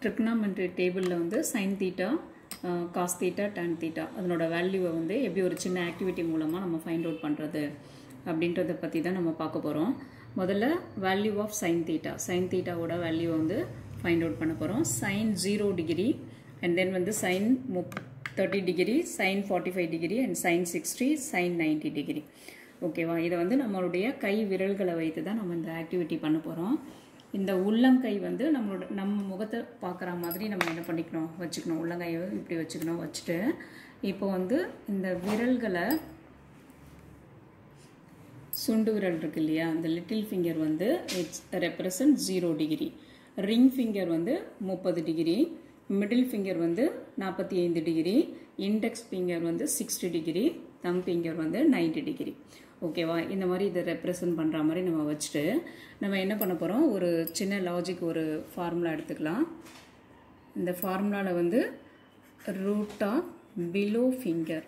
trigonometry டேபிளில் வந்து sine theta cos theta tan theta அதனோட வேல்யூவை வந்து எப்படி ஒரு சின்ன ஆக்டிவிட்டி மூலமாக நம்ம ஃபைண்ட் அவுட் பண்ணுறது அப்படின்றத பற்றி தான் நம்ம பார்க்க போகிறோம் முதல்ல value of sine theta sine தீட்டாவோட வேல்யூ வந்து ஃபைண்ட் அவுட் பண்ண போகிறோம் sine zero degree and then வந்து சைன் முப் thirty degree sine forty five degree and sine sixty sine ninety degree ஓகேவா இதை வந்து நம்மளுடைய கை விரல்களை வைத்து தான் நம்ம இந்த ஆக்டிவிட்டி பண்ண போகிறோம் இந்த உள்ளங்கை வந்து நம்மளோட நம்ம முகத்தை பார்க்குற மாதிரி நம்ம என்ன பண்ணிக்கணும் வச்சுக்கணும் உள்ளங்கையை இப்படி வச்சுக்கணும் வச்சுட்டு இப்போ வந்து இந்த விரல்களை சுண்டு விரல் இருக்கு இல்லையா அந்த லிட்டில் ஃபிங்கர் வந்து it's represent zero degree ring finger வந்து முப்பது டிகிரி மிடில் ஃபிங்கர் வந்து நாற்பத்தி ஐந்து டிகிரி இண்டெக்ஸ் ஃபிங்கர் வந்து சிக்ஸ்டி டிகிரி தம் ஃபிங்கர் வந்து நைன்டி டிகிரி ஓகேவா இந்த மாதிரி இதை ரெப்ரசன்ட் பண்ணுற மாதிரி நம்ம வச்சுட்டு நம்ம என்ன பண்ண போகிறோம் ஒரு சின்ன லாஜிக் ஒரு ஃபார்முலா எடுத்துக்கலாம் இந்த ஃபார்முலாவில் வந்து root of below finger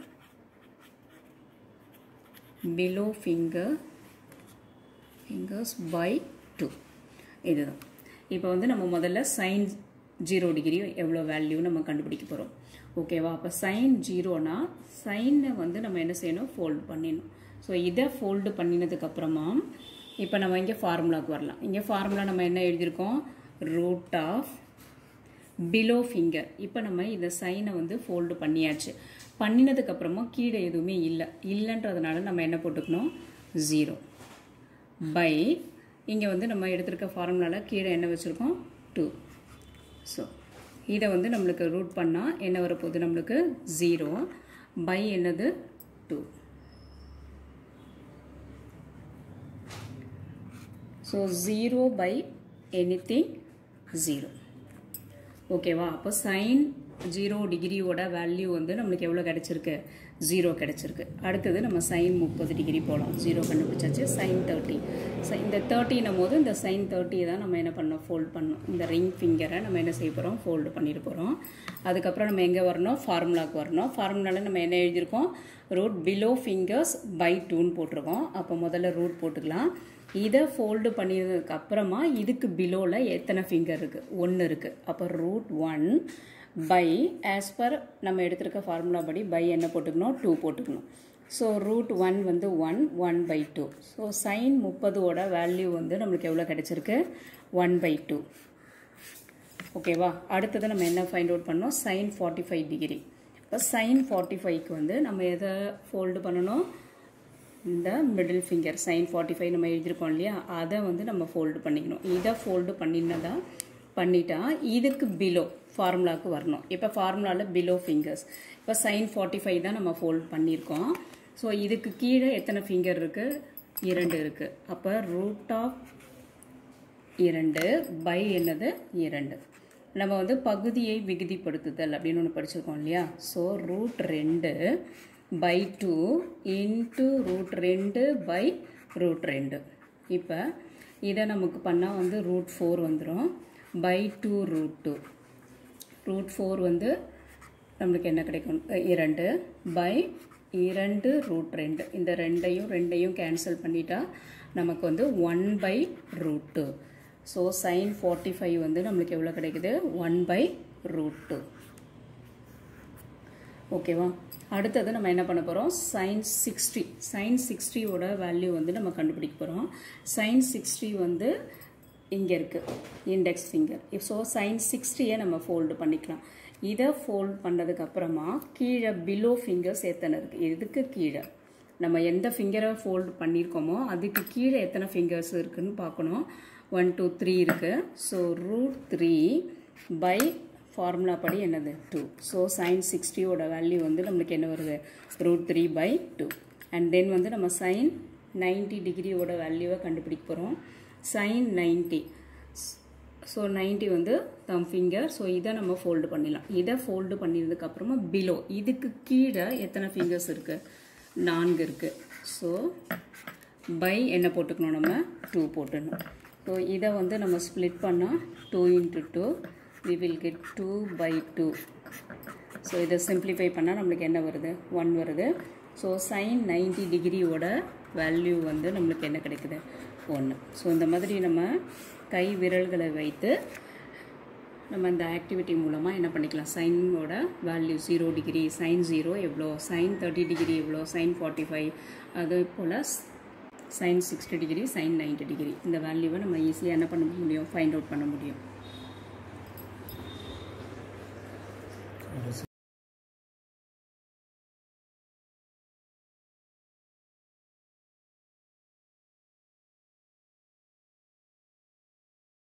below finger fingers by two இதுதான் இப்போ வந்து நம்ம முதல்ல சைன் ஜீரோ டிகிரி எவ்வளோ வேல்யூ நம்ம கண்டுபிடிக்க போகிறோம் ஓகேவா அப்போ சைன் ஜீரோனா சைனை வந்து நம்ம என்ன செய்யணும் ஃபோல்டு பண்ணிடணும் ஸோ இதை ஃபோல்டு பண்ணினதுக்கப்புறமா இப்போ நம்ம இங்கே ஃபார்முலாவுக்கு வரலாம் இங்கே ஃபார்முலா நம்ம என்ன எழுதியிருக்கோம் ரூட் ஆஃப் பிலோ ஃபிங்கர் இப்போ நம்ம இந்த சைனை வந்து ஃபோல்டு பண்ணியாச்சு பண்ணினதுக்கப்புறமா கீழே எதுவுமே இல்லை இல்லைன்றதுனால நம்ம என்ன போட்டுக்கணும் ஜீரோ பை இங்கே வந்து நம்ம எடுத்திருக்க ஃபார்முலாவில் கீழே என்ன வச்சுருக்கோம் டூ ஸோ இதை வந்து நம்மளுக்கு ரூட் பண்ணால் என்ன வரப்போகுது நம்மளுக்கு ஜீரோ பை என்னது two so zero by anything zero ஓகேவா அப்போ சைன் ஜீரோ டிகிரியோட வேல்யூ வந்து நம்மளுக்கு எவ்வளோ கிடச்சிருக்கு ஜீரோ கிடச்சிருக்கு அடுத்தது நம்ம சைன் முப்பது டிகிரி போகலாம் ஜீரோ கண்டுபிடிச்சாச்சு சைன் தேர்ட்டி இந்த தேர்ட்டினும் போது இந்த சைன் தேர்ட்டியை தான் நம்ம என்ன பண்ணோம் ஃபோல்ட் பண்ணோம் இந்த ரிங் ஃபிங்கரை நம்ம என்ன செய்ய போகிறோம் ஃபோல்டு பண்ணிட்டு போகிறோம் அதுக்கப்புறம் நம்ம எங்கே வரணும் ஃபார்முலாவுக்கு வரணும் ஃபார்முலாவில் நம்ம என்ன எழுதியிருக்கோம் ரூட் பிலோ ஃபிங்கர்ஸ் பை டூன்னு போட்டிருக்கோம் அப்போ முதல்ல ரூட் போட்டுக்கலாம் இதை ஃபோல்டு பண்ணினதுக்கு அப்புறமா இதுக்கு பிலோவில் எத்தனை ஃபிங்கர் இருக்குது ஒன்று இருக்குது அப்போ root one by as per நம்ம எடுத்திருக்க ஃபார்முலா படி பை என்ன போட்டுக்கணும் டூ போட்டுக்கணும் ஸோ ரூட் ஒன் வந்து one one by two so sine முப்பதோட வேல்யூ வந்து நம்மளுக்கு எவ்வளோ கிடச்சிருக்கு ஒன் பை டூ ஓகேவா அடுத்தது நம்ம என்ன ஃபைண்ட் அவுட் பண்ணோம் சைன் ஃபார்ட்டி ஃபைவ் டிகிரி இப்போ சைன் ஃபார்ட்டி ஃபைவ்க்கு வந்து நம்ம எதை ஃபோல்டு பண்ணணும் இந்த middle finger sine forty five நம்ம எழுதியிருக்கோம் இல்லையா அதை வந்து நம்ம ஃபோல்டு பண்ணிக்கணும் இதை ஃபோல்டு பண்ணினதா பண்ணிட்டா இதுக்கு பிலோ ஃபார்முலாவுக்கு வரணும் இப்போ ஃபார்முலாவில் பிலோ ஃபிங்கர்ஸ் இப்போ சைன் ஃபார்ட்டி ஃபைவ் தான் நம்ம ஃபோல்ட் பண்ணியிருக்கோம் ஸோ இதுக்கு கீழே எத்தனை ஃபிங்கர் இருக்குது இரண்டு இருக்குது அப்போ ரூட் ஆஃப் இரண்டு பை என்னது இரண்டு நம்ம வந்து பகுதியை விகுதிப்படுத்துதல் அப்படின்னு ஒன்று படிச்சிருக்கோம் இல்லையா ஸோ ரூட் ரெண்டு பை டூ இன்ட்டு ரூட் ரெண்டு பை ரூட் ரெண்டு இப்போ இதை நமக்கு பண்ணால் வந்து ரூட் ஃபோர் வந்துடும் by two root two root four வந்து நம்மளுக்கு என்ன கிடைக்கும் இரண்டு பை இரண்டு ரூட் ரெண்டு இந்த ரெண்டையும் ரெண்டையும் கேன்சல் பண்ணிட்டா நமக்கு வந்து one by root two so sine forty five வந்து நம்மளுக்கு எவ்வளோ கிடைக்குது ஒன் பை ரூட் டூ ஓகேவா அடுத்தது நம்ம என்ன பண்ண போகிறோம் சைன் சிக்ஸ்டி சைன் சிக்ஸ்டியோட வேல்யூ வந்து நம்ம கண்டுபிடிக்க போகிறோம் சைன் சிக்ஸ்டி வந்து இங்கே இருக்குது இண்டெக்ஸ் ஃபிங்கர் ஸோ சைன் சிக்ஸ்டியை நம்ம ஃபோல்டு பண்ணிக்கலாம் இதை ஃபோல்ட் பண்ணதுக்கு அப்புறமா கீழே பிலோ ஃபிங்கர்ஸ் எத்தனை இருக்குது இதுக்கு கீழே நம்ம எந்த ஃபிங்கரை ஃபோல்டு பண்ணியிருக்கோமோ அதுக்கு கீழே எத்தனை ஃபிங்கர்ஸ் இருக்குன்னு பார்க்கணும் ஒன் டூ த்ரீ இருக்குது so root three by formula படி என்னது டூ ஸோ சைன் சிக்ஸ்டியோட வேல்யூ வந்து நம்மளுக்கு என்ன வருது root three by two and then வந்து நம்ம சைன் நைன்டி டிகிரியோட வேல்யூவை கண்டுபிடிக்க போகிறோம் சைன் நைன்டி ஸோ நைன்டி வந்து தம் ஃபிங்கர் ஸோ இதை நம்ம ஃபோல்டு பண்ணிடலாம் இதை ஃபோல்டு பண்ணினதுக்கப்புறமா பிலோ இதுக்கு கீழே எத்தனை ஃபிங்கர்ஸ் இருக்குது நான்கு இருக்குது ஸோ பை என்ன போட்டுக்கணும் நம்ம டூ போட்டுடணும் ஸோ இதை வந்து நம்ம ஸ்ப்ளிட் பண்ணால் two into two we will get two by two so இதை சிம்பிளிஃபை பண்ணால் நம்மளுக்கு என்ன வருது ஒன் வருது ஸோ சைன் நைன்டி டிகிரியோட வேல்யூ வந்து நம்மளுக்கு என்ன கிடைக்குது ஒன்று ஸோ இந்த மாதிரி நம்ம கை விரல்களை வைத்து நம்ம இந்த ஆக்டிவிட்டி மூலமாக என்ன பண்ணிக்கலாம் சைனோட value zero degree sine zero எவ்வளோ சைன் தேர்ட்டி டிகிரி எவ்வளோ சைன் ஃபார்ட்டி ஃபைவ் அதே போல் sine sixty degree sine ninety degree இந்த வேல்யூவை நம்ம ஈஸியாக என்ன பண்ண முடியும் ஃபைண்ட் அவுட் பண்ண முடியும்